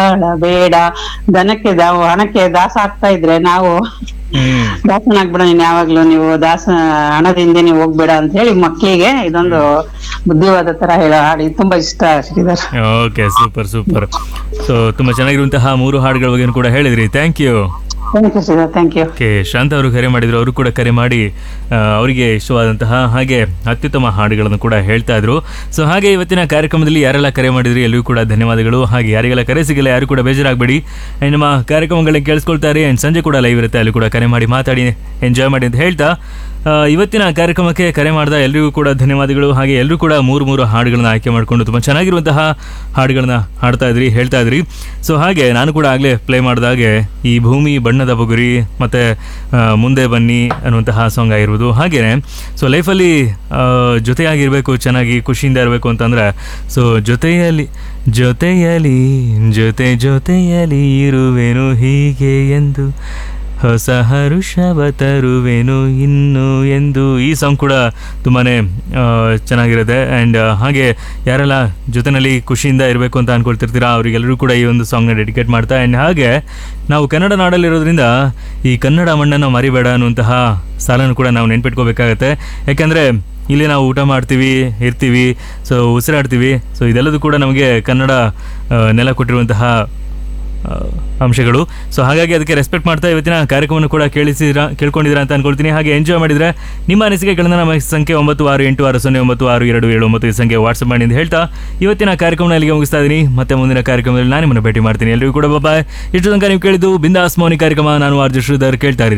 ಬಾಳಬೇಡ ದನಕ್ಕೆ ದಾವು ಹಣಕ್ಕೆ ದಾಸ ಆಗ್ತಾ ಇದ್ರೆ ನಾವು ಹ್ಮ್ ದಾಸನಾಗ್ಬೇಡ ನೀನ್ ಯಾವಾಗ್ಲೂ ನೀವು ದಾಸ ಹಣದಿಂದ ನೀವು ಹೋಗ್ಬೇಡ ಅಂತ ಹೇಳಿ ಮಕ್ಕಳಿಗೆ ಇದೊಂದು ಬುದ್ಧಿವಾದ ತರ ಹೇಳೋ ಹಾಡು ಇದು ತುಂಬಾ ಇಷ್ಟ Sridhar okay super super so ತುಂಬಾ ಚೆನ್ನಾಗಿರುವಂತಹ ಮೂರು ಹಾಡುಗಳ ಬಗ್ಗೆ ಕೂಡ ಹೇಳಿದ್ರಿ thank you thank you Sridhar thank you okay Shanta ಅವರು ಕರೆ ಮಾಡಿದ್ರು ಅವರು ಕೂಡ ಕರೆ ಮಾಡಿ ಆ, ಅವರಿಗೆ ಇಷ್ಟವಾದಂತಹ ಹಾಗೆ ಅತ್ಯುತ್ತಮ ಹಾಡುಗಳನ್ನು ಕೂಡ ಹೇಳ್ತಾ ಇದ್ರು ಸೊ ಹಾಗೆ ಇವತ್ತಿನ ಕಾರ್ಯಕ್ರಮದಲ್ಲಿ ಯಾರೆಲ್ಲ ಕರೆ ಮಾಡಿದ್ರಿ ಎಲ್ಲರಿಗೂ ಕೂಡ ಧನ್ಯವಾದಗಳು ಹಾಗೆ ಯಾರಿಗೆಲ್ಲ ಕರೆ ಸಿಗಲ್ಲ ಯಾರು ಕೂಡ ಬೇಜಾರಾಗಬೇಡಿ ಆ್ಯಂಡ್ ನಮ್ಮ ಕಾರ್ಯಕ್ರಮಗಳನ್ನ ಕೇಳಿಸ್ಕೊಳ್ತಾರೆ ಆ್ಯಂಡ್ ಸಂಜೆ ಕೂಡ ಲೈವ್ ಇರುತ್ತೆ ಅಲ್ಲಿ ಕೂಡ ಕರೆ ಮಾಡಿ ಮಾತಾಡಿ ಎಂಜಾಯ್ ಮಾಡಿ ಅಂತ ಹೇಳ್ತಾ ಆ, ಇವತ್ತಿನ ಕಾರ್ಯಕ್ರಮಕ್ಕೆ ಕರೆ ಮಾಡಿದ ಎಲ್ರಿಗೂ ಕೂಡ ಧನ್ಯವಾದಗಳು ಹಾಗೆ ಎಲ್ಲರೂ ಕೂಡ ಮೂರು ಮೂರು ಹಾಡುಗಳನ್ನ ಆಯ್ಕೆ ಮಾಡಿಕೊಂಡು ತುಂಬ ಚೆನ್ನಾಗಿರುವಂತಹ ಹಾಡುಗಳನ್ನ ಹಾಡ್ತಾ ಇದ್ರಿ ಹೇಳ್ತಾ ಇದ್ರಿ ಸೊ ಹಾಗೆ ನಾನು ಕೂಡ ಆಗಲೇ ಪ್ಲೇ ಮಾಡಿದಾಗೆ ಈ ಭೂಮಿ ಬಣ್ಣದ ಬುಗುರಿ ಮತ್ತು ಮುಂದೆ ಬನ್ನಿ ಅನ್ನುವಂತಹ ಸಾಂಗ್ ಆಗಿರ್ಬೋದು ಹಾಗೆಯೇ ಸೊ ಲೈಫಲ್ಲಿ ಜೊತೆಯಾಗಿರಬೇಕು ಚೆನ್ನಾಗಿ ಖುಷಿಯಿಂದ ಇರಬೇಕು ಅಂತಂದರೆ ಸೊ ಜೊತೆಯಲ್ಲಿ ಜೊತೆಯಲಿ ಜೊತೆ ಜೊತೆಯಲಿ ಇರುವೆನು ಹೀಗೆ ಎಂದು ಹೊಸ ಹರುಷವ ತರುವೆನು ಇನ್ನು ಎಂದು ಈ ಸಾಂಗ್ ಕೂಡ ತುಂಬಾ ಚೆನ್ನಾಗಿರುತ್ತೆ ಆ್ಯಂಡ್ ಹಾಗೆ ಯಾರೆಲ್ಲ ಜೊತೆಯಲ್ಲಿ ಖುಷಿಯಿಂದ ಇರಬೇಕು ಅಂತ ಅಂದ್ಕೊಳ್ತಿರ್ತೀರಾ ಅವರಿಗೆಲ್ಲರೂ ಕೂಡ ಈ ಒಂದು ಸಾಂಗ್ನ ಡೆಡಿಕೇಟ್ ಮಾಡ್ತಾ ಆ್ಯಂಡ್ ಹಾಗೆ ನಾವು ಕನ್ನಡ ನಾಡಲ್ಲಿರೋದ್ರಿಂದ ಈ ಕನ್ನಡ ಮಣ್ಣನ್ನು ಮರಿಬೇಡ ಅನ್ನುವಂತಹ ಸಾಲನ್ನು ಕೂಡ ನಾವು ನೆನ್ಪಿಟ್ಕೋಬೇಕಾಗತ್ತೆ ಯಾಕೆಂದರೆ ಇಲ್ಲಿ ನಾವು ಊಟ ಮಾಡ್ತೀವಿ ಇರ್ತೀವಿ ಸೊ ಉಸಿರಾಡ್ತೀವಿ ಸೊ ಇದೆಲ್ಲದೂ ಕೂಡ ನಮಗೆ ಕನ್ನಡ ಆ, ನೆಲ ಕೊಟ್ಟಿರುವಂತಹ ಆ, ಅಂಶಗಳು ಸೊ ಹಾಗಾಗಿ ಅದಕ್ಕೆ ರೆಸ್ಪೆಕ್ಟ್ ಮಾಡ್ತಾ ಇವತ್ತಿನ ಕಾರ್ಯಕ್ರಮವನ್ನು ಕೂಡ ಕೇಳಿಸಿದ್ರ ಕೇಳ್ಕೊಂಡಿದ್ದೀರಾ ಅಂತ ಅನ್ಕೊಳ್ತೀನಿ ಹಾಗೆ ಎಂಜಾಯ್ ಮಾಡಿದ್ರೆ ನಿಮ್ಮ ಅನಿಸಿಕೆಗಳನ್ನ ನಮ್ಮ ಸಂಖ್ಯೆ ಒಂಬತ್ತು ಆರು ಎಂಟು ಆರು ಸೊನ್ನೆ ಒಂಬತ್ತು ಆರು ಎರಡು ಏಳು ಒಂಬತ್ತು ಈ ಸಂಖ್ಯೆ ವಾಟ್ಸಪ್ ಮಾಡಿ ಅಂತ ಹೇಳ್ತಾ ಇವತ್ತಿನ ಕಾರ್ಯಕ್ರಮ ಇಲ್ಲಿಗೆ ಮುಗಿಸ್ತಾ ಇದ್ದೀನಿ ಮತ್ತೆ ಮುಂದಿನ ಕಾರ್ಯಕ್ರಮದಲ್ಲಿ ನಾನು ನಿಮ್ಮನ್ನು ಭೇಟಿ ಮಾಡ್ತೀನಿ ಎಲ್ಲರಿಗೂ ಕೂಡ ಬಾಬಾ ಇಷ್ಟು ತನಕ ನೀವು ಕೇಳಿದ್ದು ಬಿಂದಾಸ್ ಮೌನಿ ಕಾರ್ಯಕ್ರಮ ನಾನು ಆರ್ಜು ಶ್ರೀಧರ್ ಕೇಳ್ತಾ ಇರಿ